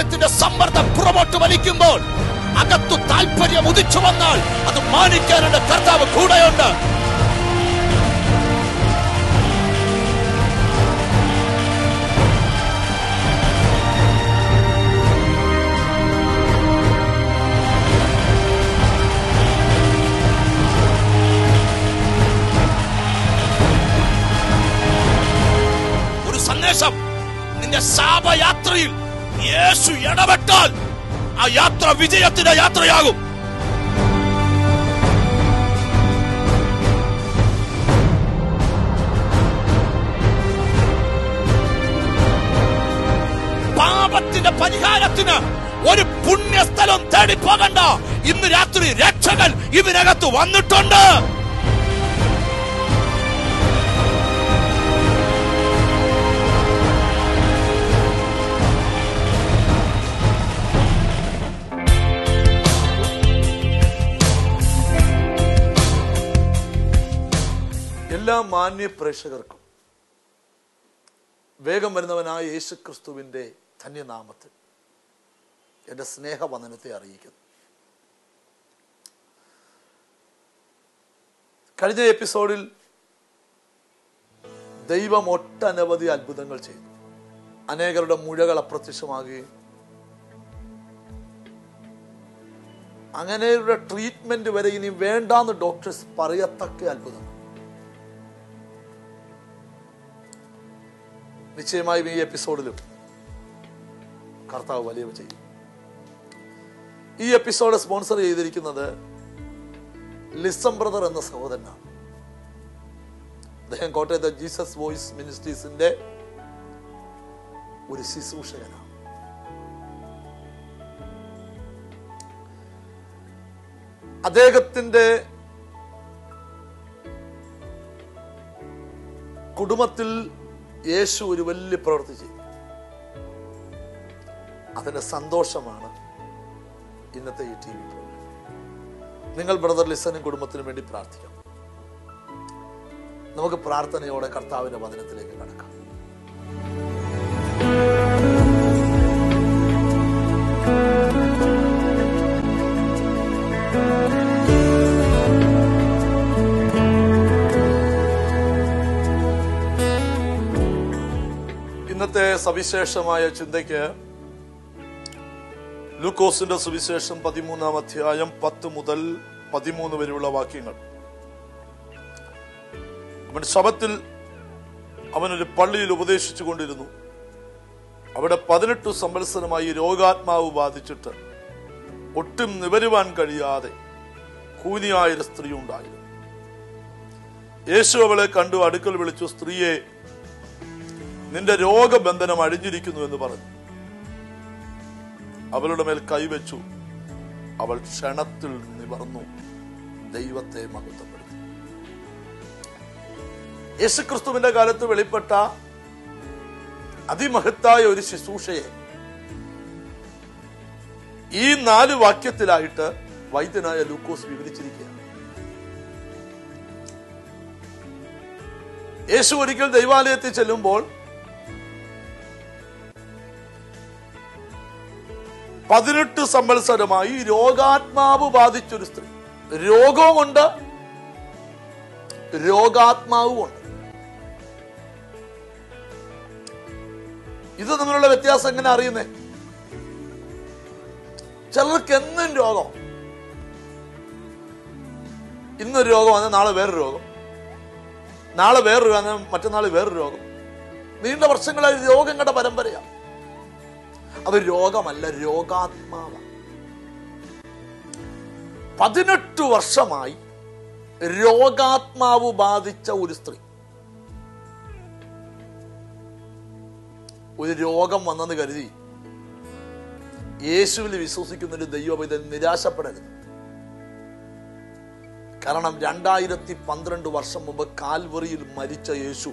ശരീരത്തിന്റെ സമ്മർദ്ദം പുറമോട്ട് വലിക്കുമ്പോൾ അകത്തു താല്പര്യം ഉദിച്ചു വന്നാൽ അത് മാനിക്കാനുള്ള കർത്താവ് കൂടെയുണ്ട് ഒരു സന്ദേശം നിന്റെ ശാപയാത്രയിൽ യേശു ഇടപെട്ടാൽ ആ യാത്ര വിജയത്തിന്റെ യാത്രയാകും പാപത്തിന്റെ പരിഹാരത്തിന് ഒരു പുണ്യസ്ഥലം തേടി പോകണ്ട ഇന്ന് രാത്രി രക്ഷകൻ ഇതിനകത്ത് വന്നിട്ടുണ്ട് എല്ലാ മാന്യ പ്രേക്ഷകർക്കും വേഗം വരുന്നവനായ യേശു ക്രിസ്തുവിൻ്റെ ധന്യനാമത്തിൽ എൻ്റെ സ്നേഹവന്ദനത്തെ അറിയിക്കുന്നു കഴിഞ്ഞ എപ്പിസോഡിൽ ദൈവം ഒട്ടനവധി അത്ഭുതങ്ങൾ ചെയ്തു അനേകരുടെ മുഴകൾ അപ്രത്യക്ഷമാകുകയും അങ്ങനെയുള്ള ട്രീറ്റ്മെന്റ് വരെ ഇനി വേണ്ടാന്ന് ഡോക്ടേഴ്സ് പറയത്തക്ക അത്ഭുതം നിശ്ചയമായും ഈ എപ്പിസോഡിലും കർത്താവ് വലിയവ ചെയ്യും ഈ എപ്പിസോഡ് സ്പോൺസർ ചെയ്തിരിക്കുന്നത് ലിസം ബ്രദർ എന്ന സഹോദരനാണ് അദ്ദേഹം കോട്ടയത്തെ ജീസസ് വോയിസ് മിനിസ്ട്രീസിന്റെ ഒരു ശുശ്രൂഷകനാണ് അദ്ദേഹത്തിന്റെ കുടുംബത്തിൽ യേശു ഒരു വലിയ പ്രവൃത്തി ചെയ്തു അതിന്റെ സന്തോഷമാണ് ഇന്നത്തെ ഈ ടി വി പ്രോഗ്രാം നിങ്ങൾ ബ്രദർ ലിസനും കുടുംബത്തിനും വേണ്ടി പ്രാർത്ഥിക്കണം നമുക്ക് പ്രാർത്ഥനയോടെ കർത്താവിന്റെ വചനത്തിലേക്ക് കടക്കാം ഇന്നത്തെ സവിശേഷമായ ചിന്തയ്ക്ക് ലൂക്കോസിന്റെ സുവിശേഷം പതിമൂന്നാം അധ്യായം പത്ത് മുതൽ പതിമൂന്ന് വരെയുള്ള വാക്യങ്ങൾ അവൻ ശബത്തിൽ അവനൊരു പള്ളിയിൽ ഉപദേശിച്ചു കൊണ്ടിരുന്നു അവിടെ പതിനെട്ട് സംവത്സരമായി രോഗാത്മാവ് ബാധിച്ചിട്ട് ഒട്ടും നിവരുവാൻ കഴിയാതെ കൂനിയായൊരു സ്ത്രീ ഉണ്ടായിരുന്നു യേശു അവളെ കണ്ടു അടുക്കൽ വിളിച്ചു സ്ത്രീയെ നിന്റെ രോഗബന്ധനം അഴിഞ്ഞിരിക്കുന്നു എന്ന് പറഞ്ഞു അവളുടെ മേൽ കൈവച്ചു അവൾ ക്ഷണത്തിൽ നിവർന്നു ദൈവത്തെ മഹത്വപ്പെടുത്തി യേശുക്രിസ്തുവിന്റെ കാലത്ത് വെളിപ്പെട്ട അതിമഹത്തായ ഒരു ശുശ്രൂഷയെ ഈ നാല് വാക്യത്തിലായിട്ട് വൈദ്യനായ ലൂക്കോസ് വിവരിച്ചിരിക്കുകയാണ് യേശു ഒരിക്കൽ ദൈവാലയത്തിൽ ചെല്ലുമ്പോൾ പതിനെട്ട് സംവത്സരമായി രോഗാത്മാവ് ബാധിച്ചൊരു സ്ത്രീ രോഗവുമുണ്ട് രോഗാത്മാവുമുണ്ട് ഇത് തമ്മിലുള്ള വ്യത്യാസം എങ്ങനെ അറിയുന്നേ ചിലർക്ക് എന്നും രോഗം ഇന്നൊരു രോഗം വന്നാൽ നാളെ വേറൊരു രോഗം നാളെ വേറൊരു വന്നാൽ മറ്റന്നാൾ വേറൊരു രോഗം നീണ്ട വർഷങ്ങളായി രോഗങ്ങളുടെ പരമ്പരയാണ് അത് രോഗമല്ല രോഗാത്മാവ പതിനെട്ട് വർഷമായി രോഗാത്മാവ് ബാധിച്ച ഒരു സ്ത്രീ ഒരു രോഗം വന്നെന്ന് കരുതി യേശുവിൽ വിശ്വസിക്കുന്ന ഒരു ദൈവപൈതൽ നിരാശപ്പെടരുത് കാരണം രണ്ടായിരത്തി പന്ത്രണ്ട് വർഷം മുമ്പ് കാൽവറിയിൽ മരിച്ച യേശു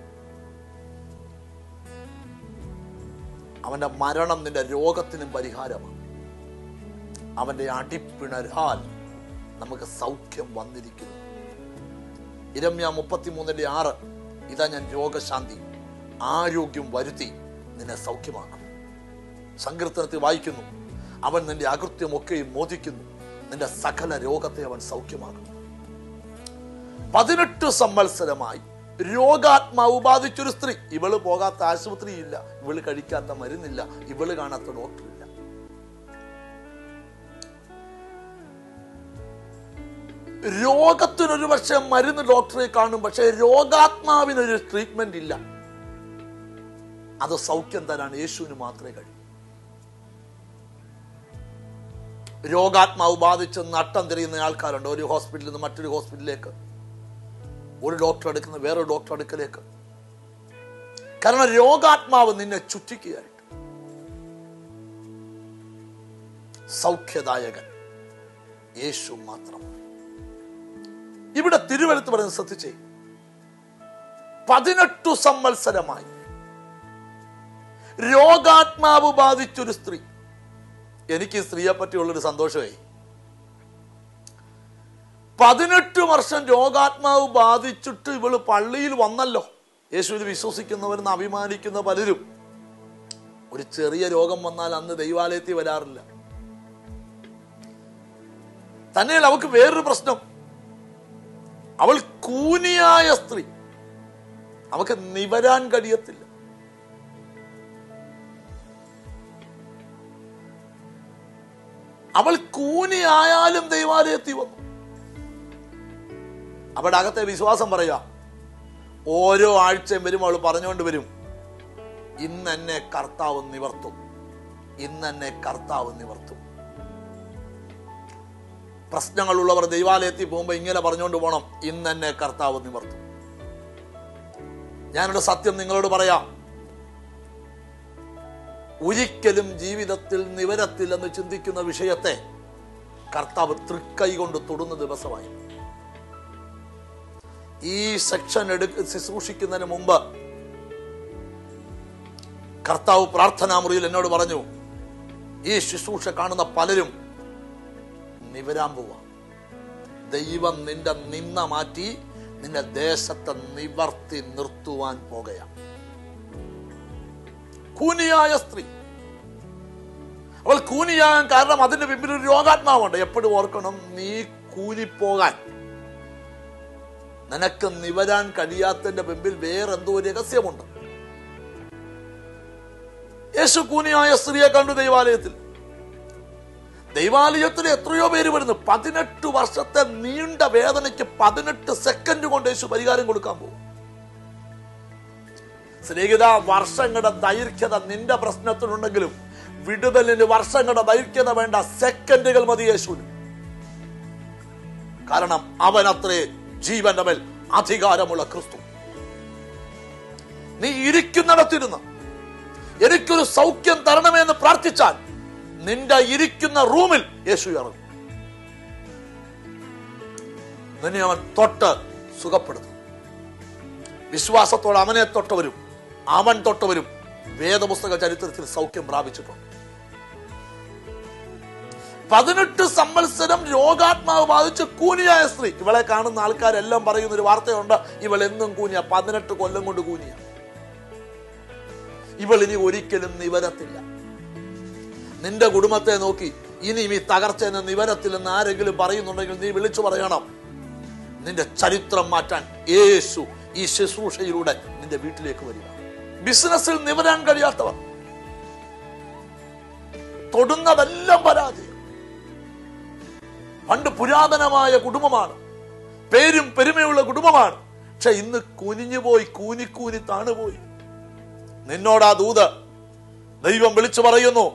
അവന്റെ മരണം നിന്റെ രോഗത്തിനും പരിഹാരമാണ് അവന്റെ അടിപ്പിണരാൽ നമുക്ക് സൗഖ്യം വന്നിരിക്കുന്നു ഇരമ്യ മുപ്പത്തിമൂന്നിന്റെ ആറ് ഇതാ ഞാൻ രോഗശാന്തി ആരോഗ്യം വരുത്തി നിന്നെ സൗഖ്യമാക്കും സങ്കീർത്തനത്തിൽ വായിക്കുന്നു അവൻ നിന്റെ അകൃത്യമൊക്കെയും മോചിക്കുന്നു നിന്റെ സകല രോഗത്തെ അവൻ സൗഖ്യമാക്കുന്നു പതിനെട്ട് സംവത്സരമായി രോഗാത്മാവ് ബാധിച്ചൊരു സ്ത്രീ ഇവള് പോകാത്ത ആശുപത്രിയില്ല ഇവള് കഴിക്കാത്ത മരുന്നില്ല ഇവള് കാണാത്ത ഡോക്ടറില്ല രോഗത്തിനൊരു പക്ഷെ മരുന്ന് ഡോക്ടറെ കാണും പക്ഷെ രോഗാത്മാവിനൊരു ട്രീറ്റ്മെന്റ് ഇല്ല അത് സൗഖ്യം തരാൻ യേശുവിന് മാത്രമേ കഴിയൂ രോഗാത്മാവ് ബാധിച്ച് നട്ടം തിരിയുന്ന ആൾക്കാരുണ്ട് ഒരു ഹോസ്പിറ്റലിൽ നിന്ന് മറ്റൊരു ഹോസ്പിറ്റലിലേക്ക് ഒരു ഡോക്ടർ എടുക്കുന്ന വേറൊരു ഡോക്ടർ അടുക്കലേക്ക് കാരണം രോഗാത്മാവ് നിന്നെ ചുറ്റിക്കുകയായിട്ട് സൗഖ്യദായകൻ യേശു മാത്രം ഇവിടെ തിരുവനന്തപുരത്ത് പറയുന്നത് ശ്രദ്ധിച്ചേ പതിനെട്ടു സംവത്സരമായി രോഗാത്മാവ് ബാധിച്ചൊരു സ്ത്രീ എനിക്ക് ഈ സ്ത്രീയെ പറ്റിയുള്ളൊരു സന്തോഷമായി പതിനെട്ട് വർഷം രോഗാത്മാവ് ബാധിച്ചിട്ട് ഇവള് പള്ളിയിൽ വന്നല്ലോ യേശുവിൽ വിശ്വസിക്കുന്നവരെന്ന് അഭിമാനിക്കുന്ന പലരും ഒരു ചെറിയ രോഗം വന്നാൽ അന്ന് ദൈവാലയത്തിൽ വരാറില്ല തന്നെയല്ല അവൾക്ക് വേറൊരു പ്രശ്നം അവൾ കൂനിയായ സ്ത്രീ അവൾക്ക് നിവരാൻ കഴിയത്തില്ല അവൾ കൂനിയായാലും ദൈവാലയത്തിൽ വന്നു അവിടെ അകത്തെ വിശ്വാസം പറയാ ഓരോ ആഴ്ചയും വരും അവൾ പറഞ്ഞുകൊണ്ട് വരും ഇന്ന് എന്നെ കർത്താവ് നിവർത്തും ഇന്ന് എന്നെ കർത്താവ് നിവർത്തും പ്രശ്നങ്ങളുള്ളവർ ദൈവാലയത്തിൽ പോകുമ്പോൾ ഇങ്ങനെ പറഞ്ഞുകൊണ്ട് പോകണം ഇന്ന് എന്നെ കർത്താവ് നിവർത്തും ഞാനൊരു സത്യം നിങ്ങളോട് പറയാം ഒരിക്കലും ജീവിതത്തിൽ നിവരത്തില്ലെന്ന് ചിന്തിക്കുന്ന വിഷയത്തെ കർത്താവ് തൃക്കൈ കൊണ്ട് തൊടുന്ന ദിവസമായി ഈ സെക്ഷൻ എടുക്ക ശുശ്രൂഷിക്കുന്നതിന് മുമ്പ് കർത്താവ് പ്രാർത്ഥനാ മുറിയിൽ എന്നോട് പറഞ്ഞു ഈ ശുശ്രൂഷ കാണുന്ന പലരും നിവരാൻ പോവാ ദൈവം നിന്റെ നിന്ന മാറ്റി നിന്റെ ദേശത്തെ നിവർത്തി നിർത്തുവാൻ പോകുകയാണ് കൂനിയായ സ്ത്രീ അവൾ കൂനിയാകാൻ കാരണം അതിന്റെ പിമ്പിൽ ഒരു രോഗാത്മാവുണ്ട് എപ്പോഴും ഓർക്കണം നീ കൂനിപ്പോകാൻ നിനക്ക് നിവരാൻ കഴിയാത്തതിന്റെ പിമ്പിൽ വേറെന്തോ ഒരു രഹസ്യമുണ്ട് യേശു കൂനിയായ സ്ത്രീയെ കണ്ടു ദൈവാലയത്തിൽ ദൈവാലയത്തിൽ എത്രയോ പേര് വരുന്നു പതിനെട്ട് വർഷത്തെ നീണ്ട വേദനയ്ക്ക് പതിനെട്ട് സെക്കൻഡ് കൊണ്ട് യേശു പരിഹാരം കൊടുക്കാൻ പോകും സ്നേഹിത വർഷങ്ങളുടെ ദൈർഘ്യത നിന്റെ പ്രശ്നത്തിനുണ്ടെങ്കിലും വിടുതലിന് വർഷങ്ങളുടെ ദൈർഘ്യത വേണ്ട സെക്കൻഡുകൾ മതി യേശുവിന് കാരണം അവൻ അത്രേ ജീവന്റെ മേൽ അധികാരമുള്ള ക്രിസ്തു നീ ഇരിക്കുന്നിടത്തിരുന്ന് എനിക്കൊരു സൗഖ്യം തരണമെന്ന് പ്രാർത്ഥിച്ചാൽ നിന്റെ ഇരിക്കുന്ന റൂമിൽ യേശു ഇറങ്ങും നിന്നെ അവൻ തൊട്ട് സുഖപ്പെടുത്തും വിശ്വാസത്തോടെ അവനെ തൊട്ടവരും അവൻ തൊട്ടവരും വേദപുസ്തക ചരിത്രത്തിൽ സൗഖ്യം പ്രാപിച്ചിട്ടുണ്ട് പതിനെട്ട് സംവത്സരം രോഗാത്മാവ് ബാധിച്ച് കൂനിയായ സ്ത്രീ ഇവളെ കാണുന്ന ആൾക്കാരെല്ലാം പറയുന്ന ഒരു വാർത്തയുണ്ട് ഇവൾ എന്നും കൂനിയ പതിനെട്ട് കൊല്ലം കൊണ്ട് കൂനിയ ഇവൾ ഇനി ഒരിക്കലും നിവരത്തില്ല നിന്റെ കുടുംബത്തെ നോക്കി ഇനി ഈ തകർച്ചയെന്ന് നിവരത്തില്ലെന്ന് ആരെങ്കിലും പറയുന്നുണ്ടെങ്കിൽ നീ വിളിച്ചു പറയണം നിന്റെ ചരിത്രം മാറ്റാൻ യേശു ഈ ശുശ്രൂഷയിലൂടെ നിന്റെ വീട്ടിലേക്ക് വരിക ബിസിനസ്സിൽ നിവരാൻ കഴിയാത്തവർ തൊടുന്നതെല്ലാം പരാജയം പണ്ട് പുരാതനമായ കുടുംബമാണ് പേരും പെരുമയുള്ള കുടുംബമാണ് പക്ഷെ ഇന്ന് കുനിഞ്ഞുപോയി കൂനിക്കൂനി താണുപോയി നിന്നോടാ ദൂത് ദൈവം വിളിച്ചു പറയുന്നു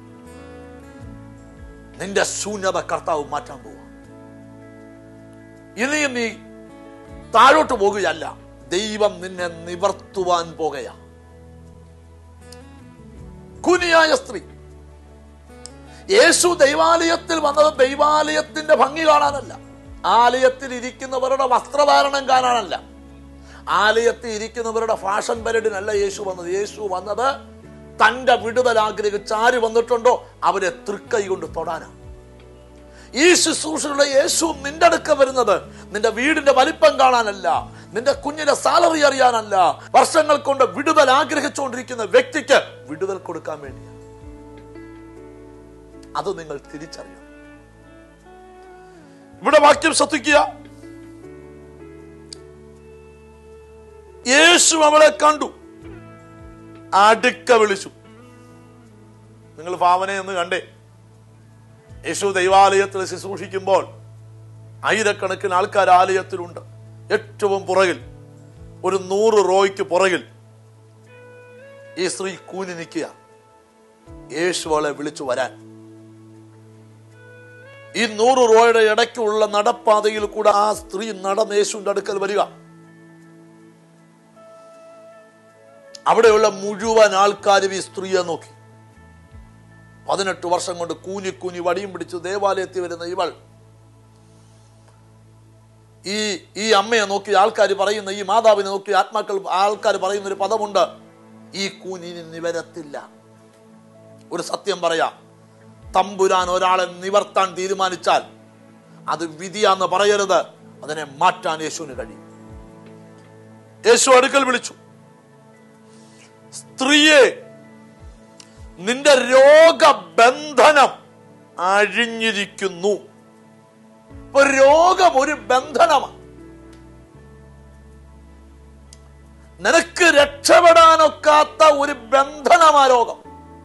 നിന്റെ ശൂന്യത കർത്താവ് മാറ്റാൻ പോവുക ഇനിയും നീ താഴോട്ട് പോകുകയല്ല ദൈവം നിന്നെ നിവർത്തുവാൻ പോകുക കുനിയായ സ്ത്രീ യേശു ദൈവാലയത്തിൽ വന്നത് ദൈവാലയത്തിന്റെ ഭംഗി കാണാനല്ല ആലയത്തിൽ ഇരിക്കുന്നവരുടെ വസ്ത്രധാരണം കാണാനല്ല ആലയത്തിൽ ഇരിക്കുന്നവരുടെ ഫാഷൻ പരഡിനല്ല യേശു വന്നത് യേശു വന്നത് തന്റെ വിടുതൽ ആഗ്രഹിച്ച് ആര് വന്നിട്ടുണ്ടോ അവരെ തൃക്കൈ കൊണ്ട് തൊടാനാണ് ഈ ശുശ്രൂഷയുടെ യേശു നിന്റെ അടുക്ക വരുന്നത് നിന്റെ വീടിന്റെ വലിപ്പം കാണാനല്ല നിന്റെ കുഞ്ഞിന്റെ സാലറി അറിയാനല്ല വർഷങ്ങൾ കൊണ്ട് വിടുതൽ ആഗ്രഹിച്ചുകൊണ്ടിരിക്കുന്ന വ്യക്തിക്ക് വിടുതൽ കൊടുക്കാൻ വേണ്ടിയാണ് അത് നിങ്ങൾ തിരിച്ചറിയണം ഇവിടെ വാക്യം ശ്രദ്ധിക്കുക യേശു അവളെ കണ്ടു അടുക്ക വിളിച്ചു നിങ്ങൾ ഭാവന എന്ന് കണ്ടേ യേശു ദൈവാലയത്തിൽ ശുശ്രൂഷിക്കുമ്പോൾ ആയിരക്കണക്കിന് ആൾക്കാർ ആലയത്തിലുണ്ട് ഏറ്റവും പുറകിൽ ഒരു നൂറ് റോയ്ക്ക് പുറകിൽ ഈ സ്ത്രീ കൂനി നിൽക്കുക യേശു അവളെ വിളിച്ചു വരാൻ ഈ നൂറ് റോയുടെ ഇടയ്ക്കുള്ള നടപ്പാതയിൽ കൂടെ ആ സ്ത്രീ നടന്ന് യേശുവിന്റെ അടുക്കൽ വരിക അവിടെയുള്ള മുഴുവൻ ആൾക്കാരും ഈ സ്ത്രീയെ നോക്കി പതിനെട്ട് വർഷം കൊണ്ട് കൂനി കൂനി വടിയും പിടിച്ച് ദേവാലയത്തിൽ വരുന്ന ഇവൾ ഈ ഈ അമ്മയെ നോക്കി ആൾക്കാർ പറയുന്ന ഈ മാതാവിനെ നോക്കി ആത്മാക്കൾ ആൾക്കാർ പറയുന്ന ഒരു പദമുണ്ട് ഈ കൂനി നിവരത്തില്ല ഒരു സത്യം പറയാം തമ്പുരാൻ ഒരാളെ നിവർത്താൻ തീരുമാനിച്ചാൽ അത് വിധിയാന്ന് പറയരുത് അതിനെ മാറ്റാൻ യേശുവിന് കഴിയും യേശു അടുക്കൽ വിളിച്ചു സ്ത്രീയെ നിന്റെ രോഗബന്ധനം അഴിഞ്ഞിരിക്കുന്നു ഇപ്പൊ രോഗം ഒരു ബന്ധനമാണ് നിനക്ക് രക്ഷപ്പെടാനൊക്കാത്ത ഒരു ബന്ധനമാ രോഗം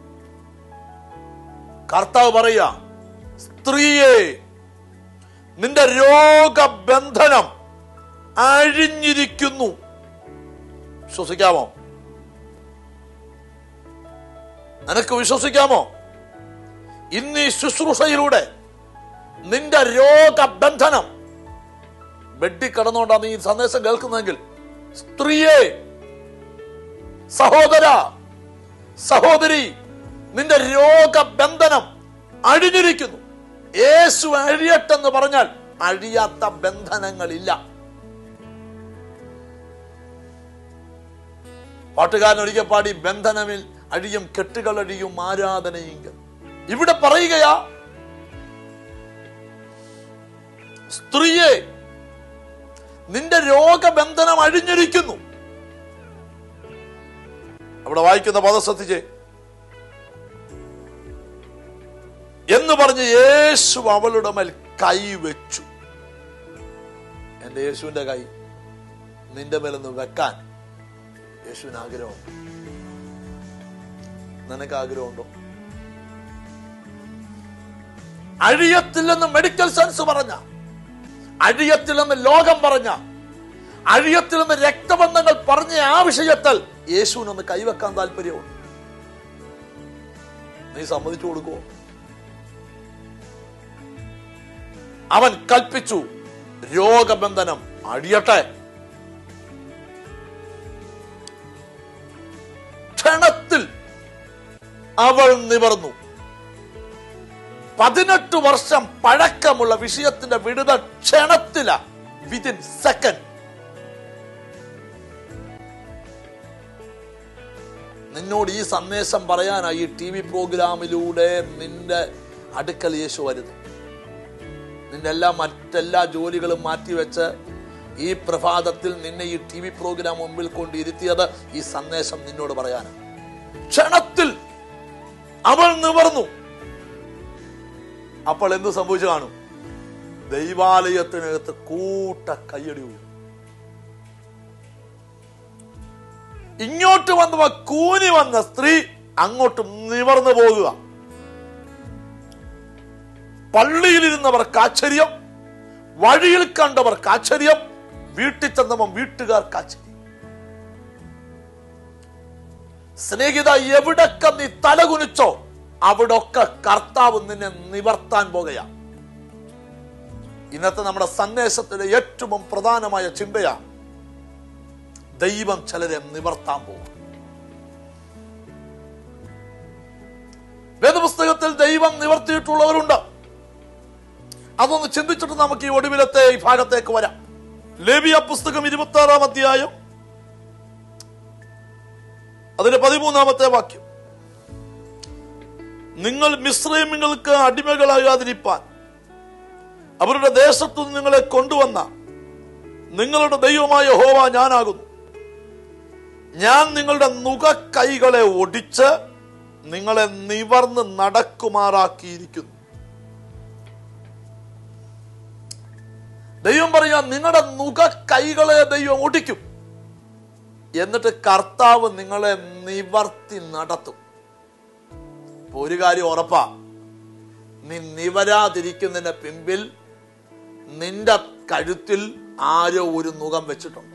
കർത്താവ് പറയാ സ്ത്രീയെ നിന്റെ രോഗബന്ധനം അഴിഞ്ഞിരിക്കുന്നു വിശ്വസിക്കാമോ നിനക്ക് വിശ്വസിക്കാമോ ഇന്ന് ഈ ശുശ്രൂഷയിലൂടെ നിന്റെ രോഗബന്ധനം ബെഡി കടന്നുകൊണ്ടാണ് നീ ഈ സന്ദേശം കേൾക്കുന്നതെങ്കിൽ സ്ത്രീയെ സഹോദര സഹോദരി നിന്റെ രോഗബന്ധനം അഴിഞ്ഞിരിക്കുന്നു യേശു അഴിയട്ടെന്ന് പറഞ്ഞാൽ അഴിയാത്ത ബന്ധനങ്ങളില്ല പാട്ടുകാരൻ ഒരിക്കൽ പാടി ബന്ധനമിൽ അഴിയും കെട്ടുകൾ അഴിയും ആരാധനയെങ്കിൽ ഇവിടെ പറയുകയാ സ്ത്രീയെ നിന്റെ രോഗബന്ധനം അഴിഞ്ഞിരിക്കുന്നു അവിടെ വായിക്കുന്ന പദം ശ്രദ്ധിച്ചേ എന്ന് പറഞ്ഞ് യേശു അവളുടെ മേൽ കൈ വെച്ചു എന്റെ യേശുവിന്റെ കൈ നിന്റെ മേലൊന്ന് വെക്കാൻ യേശുവിന് ആഗ്രഹമുണ്ട് നിനക്ക് ആഗ്രഹമുണ്ടോ അഴിയത്തില്ലെന്ന് മെഡിക്കൽ സയൻസ് പറഞ്ഞ അഴിയത്തില്ലെന്ന് ലോകം പറഞ്ഞ അഴിയത്തില്ലെന്ന് രക്തബന്ധങ്ങൾ പറഞ്ഞ ആ വിഷയത്തിൽ യേശുവിനൊന്ന് കൈവെക്കാൻ താല്പര്യമുണ്ട് നീ സമ്മതിച്ചു കൊടുക്കുവോ അവൻ കൽപ്പിച്ചു രോഗബന്ധനം അടിയട്ടെ ക്ഷണത്തിൽ അവൾ നിവർന്നു പതിനെട്ട് വർഷം പഴക്കമുള്ള വിഷയത്തിന്റെ വിടുതൽ ക്ഷണത്തില വിതിൻ സെക്കൻഡ് നിന്നോട് ഈ സന്ദേശം പറയാനായി ഈ ടി വി പ്രോഗ്രാമിലൂടെ നിന്റെ അടുക്കൽ യേശു വരുന്നു നിന്റെ എല്ലാ മറ്റെല്ലാ ജോലികളും മാറ്റിവെച്ച് ഈ പ്രഭാതത്തിൽ നിന്നെ ഈ ടി വി പ്രോഗ്രാം മുമ്പിൽ കൊണ്ടിരുത്തിയത് ഈ സന്ദേശം നിന്നോട് പറയാനാണ് ക്ഷണത്തിൽ അവൾ നിവർന്നു അപ്പോൾ എന്ത് സംഭവിച്ചു കാണും ദൈവാലയത്തിനകത്ത് കൂട്ട കയ്യടി വീഴും ഇങ്ങോട്ട് വന്ന കൂനി വന്ന സ്ത്രീ അങ്ങോട്ട് നിവർന്നു പോകുക പള്ളിയിലിരുന്നവർക്ക് ആശ്ചര്യം വഴിയിൽ കണ്ടവർക്ക് ആശ്ചര്യം വീട്ടിൽ ചെന്നവൻ വീട്ടുകാർക്ക് ആശ്ചര്യം സ്നേഹിത എവിടൊക്കെ നീ തലകുനിച്ചോ അവിടൊക്കെ കർത്താവ് നിന്നെ നിവർത്താൻ പോകുകയാ ഇന്നത്തെ നമ്മുടെ സന്ദേശത്തിലെ ഏറ്റവും പ്രധാനമായ ചിന്തയാ ദൈവം ചിലരെ നിവർത്താൻ പോകും വേദപുസ്തകത്തിൽ ദൈവം നിവർത്തിയിട്ടുള്ളവരുണ്ട് അതൊന്ന് ചിന്തിച്ചിട്ട് നമുക്ക് ഈ ഒടുവിലത്തെ ഈ ഭാഗത്തേക്ക് വരാം ലേബിയ പുസ്തകം ഇരുപത്തി ആറാം അധ്യായം അതിന്റെ പതിമൂന്നാമത്തെ വാക്യം നിങ്ങൾ മിശ്രമിങ്ങൾക്ക് അടിമകളാകാതിരിപ്പാൻ അവരുടെ ദേശത്തു നിന്ന് നിങ്ങളെ കൊണ്ടുവന്ന നിങ്ങളുടെ ദൈവമായ ഹോവ ഞാനാകുന്നു ഞാൻ നിങ്ങളുടെ നുക കൈകളെ ഒടിച്ച് നിങ്ങളെ നിവർന്ന് നടക്കുമാറാക്കിയിരിക്കുന്നു ദൈവം പറയാ നിങ്ങളുടെ നുക കൈകളെ ദൈവം ഒടിക്കും എന്നിട്ട് കർത്താവ് നിങ്ങളെ നിവർത്തി നടത്തും ഇപ്പൊ ഒരു കാര്യം ഉറപ്പാ നീ നിവരാതിരിക്കുന്നതിന്റെ പിമ്പിൽ നിന്റെ കഴുത്തിൽ ആരോ ഒരു നുകം വെച്ചിട്ടുണ്ട്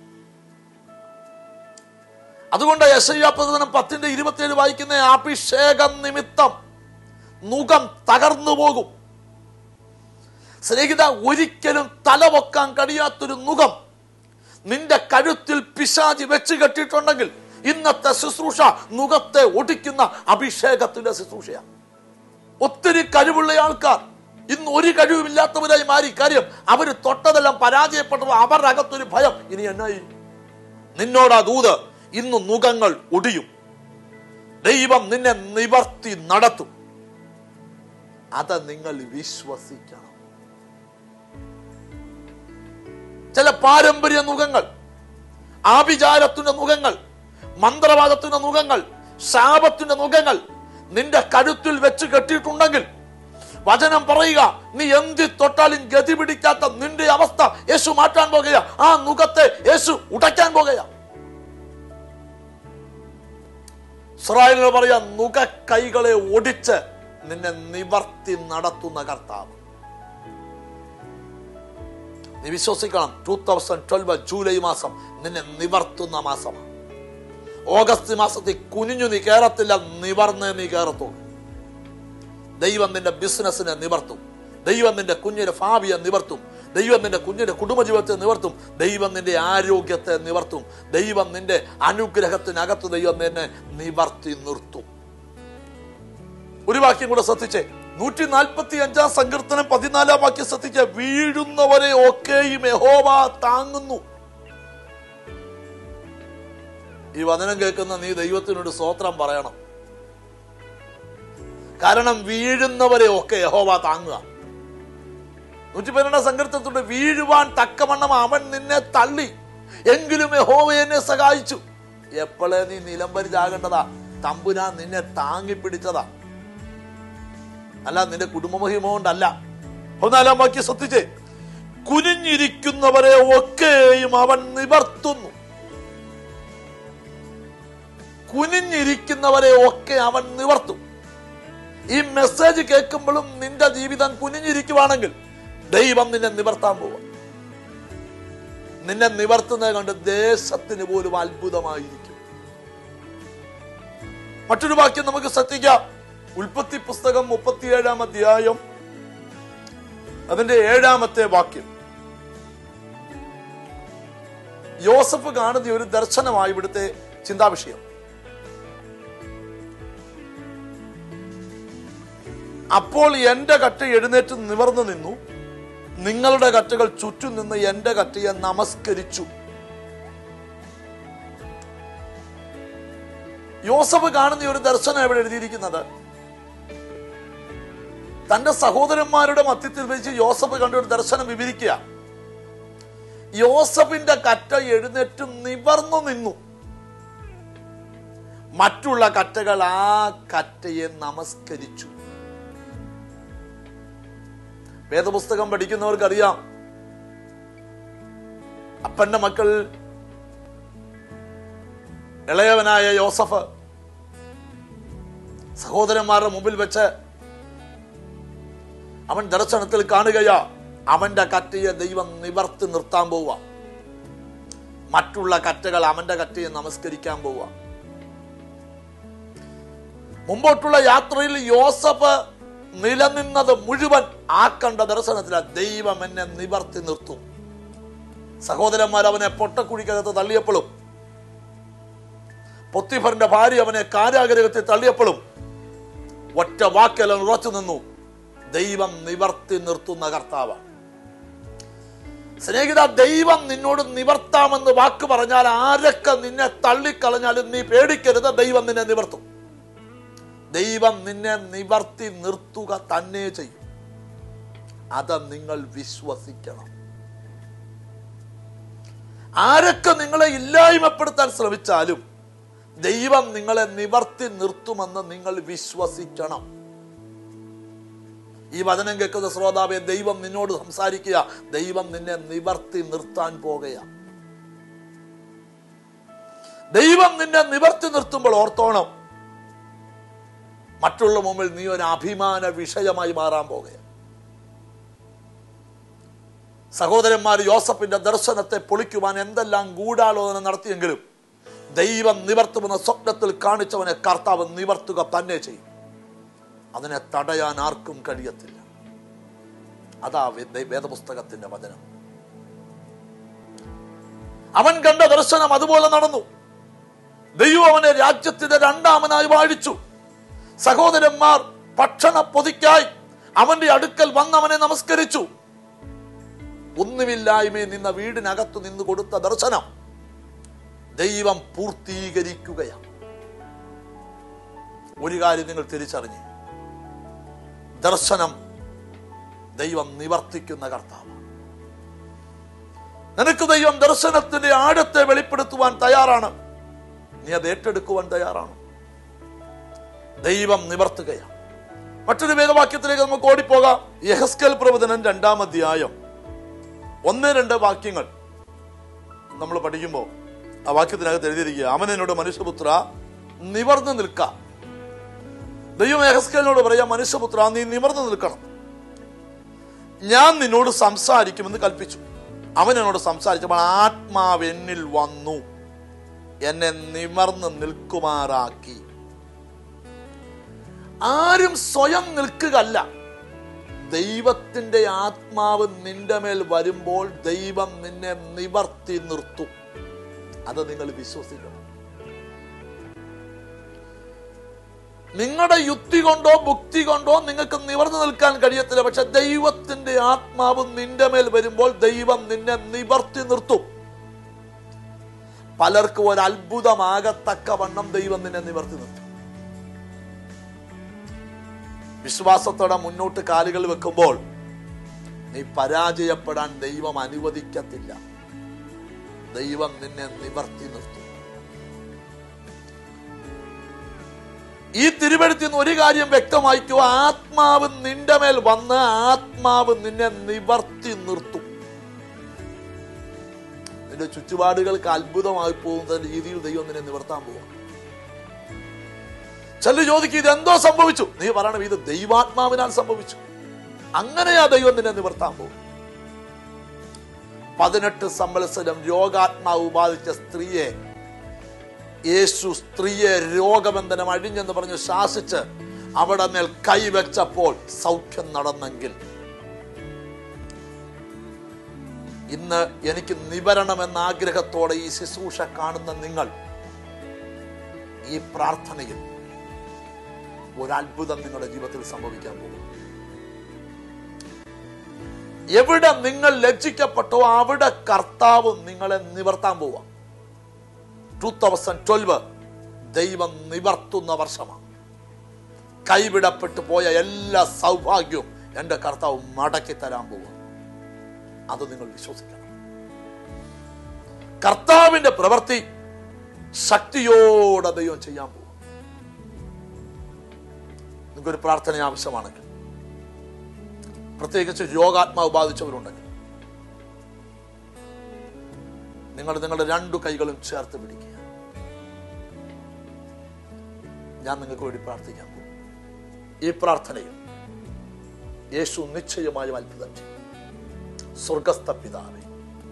അതുകൊണ്ട് യശയ്യാപ്രദനം പത്തിന്റെ ഇരുപത്തിയേഴ് വായിക്കുന്ന അഭിഷേകം നിമിത്തം നുകം തകർന്നു പോകും സ്നേഹിത ഒരിക്കലും തലപൊക്കാൻ കഴിയാത്തൊരു നുകം നിന്റെ കഴുത്തിൽ പിശാചി വെച്ച് കെട്ടിയിട്ടുണ്ടെങ്കിൽ ഇന്നത്തെ ശുശ്രൂഷ നുകത്തെ ഒടിക്കുന്ന അഭിഷേകത്തിന്റെ ശുശ്രൂഷയാണ് ഒത്തിരി കഴിവുള്ള ആൾക്കാർ ഇന്ന് ഒരു കഴിവുമില്ലാത്തവരായി മാറി കാര്യം അവര് തൊട്ടതെല്ലാം പരാജയപ്പെട്ടപ്പോൾ അവരുടെ അകത്തൊരു ഭയം ഇനി എന്നായി നിന്നോടാ ദൂത് ഇന്ന് നുകങ്ങൾ ഒടിയും ദൈവം നിന്നെ നിവർത്തി നടത്തും അത് നിങ്ങൾ വിശ്വസിക്കണം ചില പാരമ്പര്യ നുഖങ്ങൾ ആഭിചാരത്തിന്റെ മുഖങ്ങൾ മന്ത്രവാദത്തിന്റെ മുഖങ്ങൾ ശാപത്തിന്റെ മുഖങ്ങൾ നിന്റെ കഴുത്തിൽ വെച്ച് കെട്ടിയിട്ടുണ്ടെങ്കിൽ വചനം പറയുക നീ എന്തി തൊട്ടാലും ഗതി പിടിക്കാത്ത നിന്റെ അവസ്ഥ യേശു മാറ്റാൻ പോകുക ആ മുഖത്തെ യേശു ഉടയ്ക്കാൻ പോകുക ഇസ്രായേലിന് പറയാ നുക കൈകളെ ഒടിച്ച് നിന്നെ നിവർത്തി നടത്തുന്ന കർത്താവ് നീ വിശ്വസിക്കണം ടൂ തൗസൻഡ് ട്വൽവ് ജൂലൈ മാസം നിന്നെ നിവർത്തുന്ന മാസമാണ് ഓഗസ്റ്റ് മാസത്തിൽ കുനിഞ്ഞു നീ കയറത്തില്ല നിവർന്നേ നീ കയറത്തുള്ളൂ ദൈവം നിന്റെ ബിസിനസ്സിനെ നിവർത്തും ദൈവം നിന്റെ കുഞ്ഞിന്റെ ഭാവിയെ നിവർത്തും ദൈവം നിന്റെ കുഞ്ഞിന്റെ കുടുംബജീവിതത്തെ നിവർത്തും ദൈവം നിന്റെ ആരോഗ്യത്തെ നിവർത്തും ദൈവം നിന്റെ അനുഗ്രഹത്തിനകത്ത് ദൈവം നിന്നെ നിവർത്തി നിർത്തും ഒരു വാക്യം കൂടെ ശ്രദ്ധിച്ചേ നൂറ്റി നാൽപ്പത്തി അഞ്ചാം സങ്കീർത്തനം പതിനാലാം വാക്യം ശ്രദ്ധിച്ച വീഴുന്നവരെ ഒക്കെയും യഹോവ താങ്ങുന്നു ഈ വചനം കേൾക്കുന്ന നീ ദൈവത്തിനോട് സ്തോത്രം പറയണം കാരണം വീഴുന്നവരെ ഒക്കെ യഹോവ താങ്ങുക നൂറ്റി പന്ത്രണ്ടാം സങ്കീർത്തനത്തോട് വീഴുവാൻ തക്കവണ്ണം അവൻ നിന്നെ തള്ളി എങ്കിലും യഹോവ എന്നെ സഹായിച്ചു എപ്പോഴേ നീ നിലംപരിചാകേണ്ടതാ തമ്പുരാൻ നിന്നെ താങ്ങി പിടിച്ചതാ അല്ല നിന്റെ കുടുംബമഹിമ കൊണ്ടല്ല ഒന്നാലാം വാക്യം ശ്രദ്ധിച്ചേ കുനിഞ്ഞിരിക്കുന്നവരെ ഒക്കെയും അവൻ നിവർത്തുന്നു കുനിഞ്ഞിരിക്കുന്നവരെ ഒക്കെ അവൻ നിവർത്തും ഈ മെസ്സേജ് കേൾക്കുമ്പോഴും നിന്റെ ജീവിതം കുനിഞ്ഞിരിക്കുവാണെങ്കിൽ ദൈവം നിന്നെ നിവർത്താൻ പോവാം നിന്നെ നിവർത്തുന്നത് കണ്ട് ദേശത്തിന് പോലും അത്ഭുതമായിരിക്കും മറ്റൊരു വാക്യം നമുക്ക് ശ്രദ്ധിക്കാം ഉൽപ്പത്തി പുസ്തകം മുപ്പത്തിയേഴാം അധ്യായം അതിന്റെ ഏഴാമത്തെ വാക്യം യോസഫ് കാണുന്ന ഒരു ദർശനമായി ഇവിടുത്തെ ചിന്താവിഷയം അപ്പോൾ എന്റെ കറ്റ എഴുന്നേറ്റ് നിവർന്നു നിന്നു നിങ്ങളുടെ കറ്റകൾ ചുറ്റും നിന്ന് എന്റെ കറ്റയെ നമസ്കരിച്ചു യോസഫ് കാണുന്ന ഒരു ദർശനം ഇവിടെ എഴുതിയിരിക്കുന്നത് തന്റെ സഹോദരന്മാരുടെ മധ്യത്തിൽ വെച്ച് യോസഫ് കണ്ട ഒരു ദർശനം വിവരിക്കുക യോസഫിന്റെ കറ്റ എഴുന്നേറ്റ് നിവർന്നു നിന്നു മറ്റുള്ള കറ്റകൾ ആ കറ്റയെ നമസ്കരിച്ചു വേദപുസ്തകം പഠിക്കുന്നവർക്കറിയാം അപ്പന്റെ മക്കൾ ഇളയവനായ യോസഫ് സഹോദരന്മാരുടെ മുമ്പിൽ വെച്ച് അവൻ ദർശനത്തിൽ കാണുകയാ അവന്റെ കറ്റയെ ദൈവം നിവർത്തി നിർത്താൻ പോവുക മറ്റുള്ള കറ്റകൾ അവന്റെ കറ്റയെ നമസ്കരിക്കാൻ പോവുക മുമ്പോട്ടുള്ള യാത്രയിൽ യോസഫ് നിലനിന്നത് മുഴുവൻ ആ കണ്ട ദർശനത്തില ദൈവം എന്നെ നിവർത്തി നിർത്തും സഹോദരന്മാർ അവനെ പൊട്ടക്കുഴിക്കകത്ത് തള്ളിയപ്പോഴും പൊത്തിഫറിന്റെ ഭാര്യ അവനെ കാരാഗ്രഹത്തിൽ തള്ളിയപ്പോഴും ഒറ്റ വാക്കെല്ലാം ഉറച്ചു നിന്നു ദൈവം നിവർത്തി നിർത്തുന്ന കർത്താവ് സ്നേഹിത ദൈവം നിന്നോട് നിവർത്താമെന്ന് വാക്ക് പറഞ്ഞാൽ ആരൊക്കെ നിന്നെ തള്ളിക്കളഞ്ഞാലും നീ പേടിക്കരുത് ദൈവം നിന്നെ നിവർത്തും ദൈവം നിന്നെ നിവർത്തി നിർത്തുക തന്നെ ചെയ്യും അത് നിങ്ങൾ വിശ്വസിക്കണം ആരൊക്കെ നിങ്ങളെ ഇല്ലായ്മപ്പെടുത്താൻ ശ്രമിച്ചാലും ദൈവം നിങ്ങളെ നിവർത്തി നിവർത്തി നിർത്തുമെന്ന് നിങ്ങൾ വിശ്വസിക്കണം ഈ വചനം കേൾക്കുന്ന ശ്രോതാവെ ദൈവം നിന്നോട് സംസാരിക്കുക ദൈവം നിന്നെ നിവർത്തി നിർത്താൻ പോകുകയാണ് ദൈവം നിന്നെ നിവർത്തി നിർത്തുമ്പോൾ ഓർത്തോണം മറ്റുള്ള മുമ്പിൽ നീ ഒരു അഭിമാന വിഷയമായി മാറാൻ പോകുക സഹോദരന്മാർ യോസഫിന്റെ ദർശനത്തെ പൊളിക്കുവാൻ എന്തെല്ലാം ഗൂഢാലോചന നടത്തിയെങ്കിലും ദൈവം നിവർത്തുമെന്ന സ്വപ്നത്തിൽ കാണിച്ചവനെ കർത്താവ് നിവർത്തുക തന്നെ ചെയ്യും അതിനെ തടയാൻ ആർക്കും കഴിയത്തില്ല അതാ വേ- വേദപുസ്തകത്തിന്റെ വചനം അവൻ കണ്ട ദർശനം അതുപോലെ നടന്നു ദൈവം അവനെ രാജ്യത്തിന്റെ രണ്ടാമനായി വാഴിച്ചു സഹോദരന്മാർ ഭക്ഷണ പൊതിക്കായി അവന്റെ അടുക്കൽ വന്ന് അവനെ നമസ്കരിച്ചു ഒന്നുമില്ലായ്മയിൽ നിന്ന വീടിനകത്തു നിന്ന് കൊടുത്ത ദർശനം ദൈവം പൂർത്തീകരിക്കുകയാണ് ഒരു കാര്യം നിങ്ങൾ തിരിച്ചറിഞ്ഞ് ദർശനം ദൈവം നിവർത്തിക്കുന്ന കർത്താവ് നിനക്ക് ദൈവം ദർശനത്തിന്റെ ആഴത്തെ വെളിപ്പെടുത്തുവാൻ തയ്യാറാണ് നീ അത് ഏറ്റെടുക്കുവാൻ തയ്യാറാണ് ദൈവം നിവർത്തുകയാണ് മറ്റൊരു വേദവാക്യത്തിലേക്ക് നമുക്ക് ഓടിപ്പോകാം യഹസ്കൽ പ്രവചനം രണ്ടാം അധ്യായം ഒന്ന് രണ്ട് വാക്യങ്ങൾ നമ്മൾ പഠിക്കുമ്പോൾ ആ വാക്യത്തിനകത്ത് എഴുതിയിരിക്കുക അവൻ എന്നോട് മനുഷ്യപുത്ര നിവർന്നു നിൽക്ക ദൈവം യഹസ്കലിനോട് പറയാം മനുഷ്യപുത്ര നീ നിവർന്നു നിൽക്കണം ഞാൻ നിന്നോട് സംസാരിക്കുമെന്ന് കൽപ്പിച്ചു അവൻ എന്നോട് സംസാരിച്ചപ്പോൾ ആത്മാവ് എന്നിൽ വന്നു എന്നെ നിവർന്ന് നിൽക്കുമാറാക്കി ആരും സ്വയം നിൽക്കുകയല്ല ദൈവത്തിന്റെ ആത്മാവ് നിന്റെ മേൽ വരുമ്പോൾ ദൈവം നിന്നെ നിവർത്തി നിർത്തും അത് നിങ്ങൾ വിശ്വസിക്കണം നിങ്ങളുടെ യുക്തി കൊണ്ടോ ഭുക്തി കൊണ്ടോ നിങ്ങൾക്ക് നിവർന്നു നിൽക്കാൻ കഴിയത്തില്ല പക്ഷെ ദൈവത്തിന്റെ ആത്മാവ് നിന്റെ മേൽ വരുമ്പോൾ ദൈവം നിന്നെ നിവർത്തി നിർത്തും പലർക്കും ഒരു അത്ഭുതമാകത്തക്കവണ്ണം ദൈവം നിന്നെ നിവർത്തി നിർത്തും വിശ്വാസത്തോടെ മുന്നോട്ട് കാലുകൾ വെക്കുമ്പോൾ നീ പരാജയപ്പെടാൻ ദൈവം അനുവദിക്കത്തില്ല ദൈവം നിന്നെ നിവർത്തി നിർത്തും ഈ തിരുവഴുത്തിൽ നിന്ന് ഒരു കാര്യം വ്യക്തമായിക്കോ ആത്മാവ് നിന്റെ മേൽ വന്ന് ആത്മാവ് നിന്നെ നിവർത്തി നിർത്തും നിന്റെ ചുറ്റുപാടുകൾക്ക് അത്ഭുതമായി പോകുന്ന രീതിയിൽ ദൈവം നിന്നെ നിവർത്താൻ പോകും ചിലർ ചോദിക്കും ഇത് എന്തോ സംഭവിച്ചു നീ പറയണം ഇത് ദൈവാത്മാവിനാൽ സംഭവിച്ചു അങ്ങനെയാ ദൈവം നിന്നെ നിവർത്താൻ പോകും പതിനെട്ട് സംവത്സരം രോഗാത്മാവ് ബാധിച്ച സ്ത്രീയെ യേശു സ്ത്രീയെ രോഗബന്ധനം അഴിഞ്ഞെന്ന് പറഞ്ഞ് ശാസിച്ച് അവിടെ മേൽ കൈവച്ചപ്പോൾ സൗഖ്യം നടന്നെങ്കിൽ ഇന്ന് എനിക്ക് നിവരണമെന്ന ആഗ്രഹത്തോടെ ഈ ശുശ്രൂഷ കാണുന്ന നിങ്ങൾ ഈ പ്രാർത്ഥനയിൽ ഒരു അത്ഭുതം നിങ്ങളുടെ ജീവിതത്തിൽ സംഭവിക്കാൻ പോകും എവിടെ നിങ്ങൾ ലജ്ജിക്കപ്പെട്ടോ അവിടെ കർത്താവ് നിങ്ങളെ നിവർത്താൻ പോവാം ടൂ തൗസൻഡ് ട്വൽവ് ദൈവം നിവർത്തുന്ന വർഷമാണ് കൈവിടപ്പെട്ടു പോയ എല്ലാ സൗഭാഗ്യവും എൻ്റെ കർത്താവ് മടക്കി തരാൻ പോവുക അത് നിങ്ങൾ വിശ്വസിക്കണം കർത്താവിന്റെ പ്രവൃത്തി ശക്തിയോടെ ദൈവം ചെയ്യാൻ പോകും നിങ്ങൾക്കൊരു പ്രാർത്ഥന ആവശ്യമാണെങ്കിൽ പ്രത്യേകിച്ച് രോഗാത്മാവ് ബാധിച്ചവരുണ്ടെങ്കിൽ നിങ്ങൾ നിങ്ങളുടെ രണ്ടു കൈകളും ചേർത്ത് പിടിക്കുക ഞാൻ നിങ്ങൾക്ക് വേണ്ടി പ്രാർത്ഥിക്കാൻ പോകും ഈ പ്രാർത്ഥനയിൽ യേശു നിശ്ചയമായും അത്ഭുതം ചെയ്യും സ്വർഗസ്ഥ പിതാവേ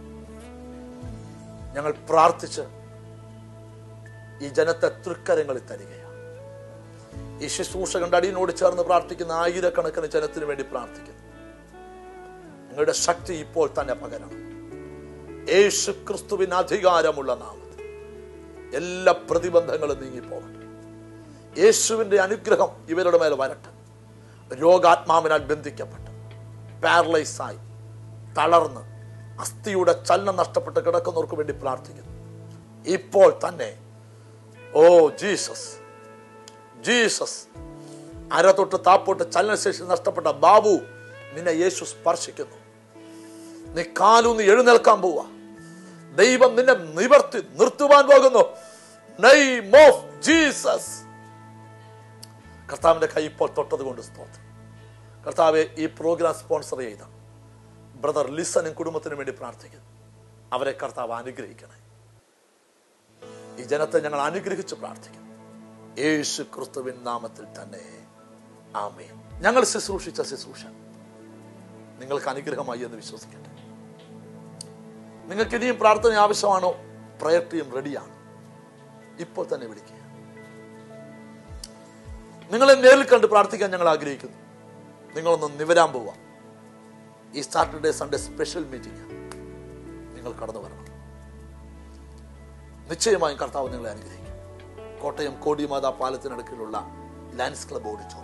ഞങ്ങൾ പ്രാർത്ഥിച്ച് ഈ ജനത്തെ തൃക്കരങ്ങളിൽ തരികയാണ് ഈ ശുശ്രൂഷകന്റെ അടിയനോട് ചേർന്ന് പ്രാർത്ഥിക്കുന്ന ആയിരക്കണക്കിന് ജനത്തിന് വേണ്ടി പ്രാർത്ഥിക്കുന്നു നിങ്ങളുടെ ശക്തി ഇപ്പോൾ തന്നെ പകരണം യേശു ക്രിസ്തുവിന് അധികാരമുള്ള നാമത്തിൽ എല്ലാ പ്രതിബന്ധങ്ങളും നീങ്ങിപ്പോകട്ടെ യേശുവിന്റെ അനുഗ്രഹം ഇവരുടെ മേൽ വരട്ടെ രോഗാത്മാവിനാൽ ബന്ധിക്കപ്പെട്ട് പാരലൈസായി തളർന്ന് അസ്ഥിയുടെ ചലനം നഷ്ടപ്പെട്ട് കിടക്കുന്നവർക്ക് വേണ്ടി പ്രാർത്ഥിക്കുന്നു ഇപ്പോൾ തന്നെ ഓ ജീസസ് ജീസസ് അര തൊട്ട് താപ്പോട്ട് ചലനശേഷി നഷ്ടപ്പെട്ട ബാബു നിന്നെ യേശു സ്പർശിക്കുന്നു നീ കാലൂന്ന് എഴുന്നേൽക്കാൻ പോവാ ദൈവം നിന്നെ നിവർത്തി നിർത്തുവാൻ പോകുന്നു നെയ്മ് ഓഫ് ജീസസ് കർത്താവിന്റെ കൈ ഇപ്പോൾ തൊട്ടത് കൊണ്ട് സ്തോത്രം കർത്താവെ ഈ പ്രോഗ്രാം സ്പോൺസർ ചെയ്ത ബ്രദർ ലിസനും കുടുംബത്തിനും വേണ്ടി പ്രാർത്ഥിക്കുന്നു അവരെ കർത്താവ് അനുഗ്രഹിക്കണേ ഈ ജനത്തെ ഞങ്ങൾ അനുഗ്രഹിച്ച് പ്രാർത്ഥിക്കുന്നു യേശു ക്രിസ്തുവിൻ നാമത്തിൽ തന്നെ ആമേ ഞങ്ങൾ ശുശ്രൂഷിച്ച ശുശ്രൂഷ നിങ്ങൾക്ക് അനുഗ്രഹമായി എന്ന് വിശ്വസിക്കട്ടെ നിങ്ങൾക്ക് ഇനിയും പ്രാർത്ഥന ആവശ്യമാണോ പ്രയർ ടീം റെഡിയാണ് ഇപ്പോൾ തന്നെ വിളിക്കുക നിങ്ങളെ നേരിൽ കണ്ട് പ്രാർത്ഥിക്കാൻ ഞങ്ങൾ ആഗ്രഹിക്കുന്നു നിങ്ങളൊന്ന് നിവരാൻ പോവാം ഈ സാറ്റർഡേ സൺഡേ സ്പെഷ്യൽ മീറ്റിംഗ് നിങ്ങൾ കടന്നു വരണം നിശ്ചയമായും കർത്താവ് നിങ്ങളെ അനുഗ്രഹിക്കും കോട്ടയം കോടിമാതാ പാലത്തിനടുക്കിലുള്ള ലാൻസ് ക്ലബ് ഓഡിറ്റോറിയം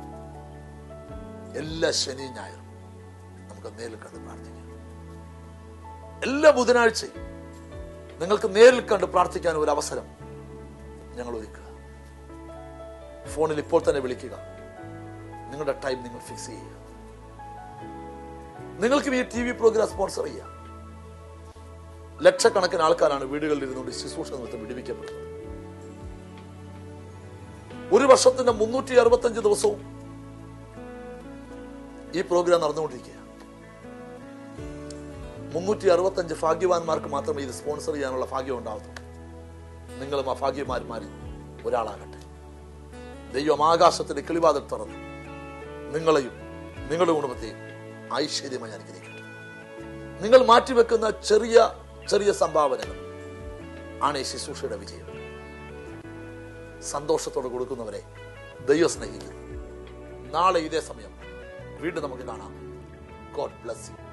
എല്ലാ ശനിയും ഞായറും നമുക്ക് നേരിൽ കണ്ട് പ്രാർത്ഥിക്കാം എല്ലാ ബുധനാഴ്ചയും നിങ്ങൾക്ക് നേരിൽ കണ്ട് പ്രാർത്ഥിക്കാൻ ഒരു അവസരം ഞങ്ങൾ ഒരുക്കുക ഫോണിൽ ഇപ്പോൾ തന്നെ വിളിക്കുക നിങ്ങളുടെ ടൈം നിങ്ങൾ ഫിക്സ് ചെയ്യുക നിങ്ങൾക്ക് ഈ ടി വി പ്രോഗ്രാം സ്പോൺസർ ചെയ്യാം ലക്ഷക്കണക്കിന് ആൾക്കാരാണ് വീടുകളിൽ ഇരുന്നുകൊണ്ട് ശുശ്രൂഷ നിമിത്തം വിടുവിക്കപ്പെടുന്നത് ഒരു വർഷത്തിന്റെ മുന്നൂറ്റി അറുപത്തഞ്ച് ദിവസവും ഈ പ്രോഗ്രാം നടന്നുകൊണ്ടിരിക്കുക മുന്നൂറ്റി അറുപത്തഞ്ച് ഭാഗ്യവാന്മാർക്ക് മാത്രമേ ഇത് സ്പോൺസർ ചെയ്യാനുള്ള ഭാഗ്യം ഉണ്ടാവത്തുള്ളൂ നിങ്ങളും ആ ഭാഗ്യമാന്മാരിൽ ഒരാളാകട്ടെ ദൈവം ആകാശത്തിന്റെ കിളിവാതിൽ തുറന്ന് നിങ്ങളെയും നിങ്ങളുടെ കുടുംബത്തെയും ഐശ്വര്യമായി അനുഗ്രഹിക്കട്ടെ നിങ്ങൾ മാറ്റിവെക്കുന്ന ചെറിയ ചെറിയ സംഭാവനകൾ ആണ് ഈ ശുശ്രൂഷയുടെ വിജയം സന്തോഷത്തോടെ കൊടുക്കുന്നവരെ ദൈവം സ്നേഹിക്കുന്നു നാളെ ഇതേ സമയം വീണ്ടും നമുക്ക് കാണാം ഗോഡ് ബ്ലസ് യു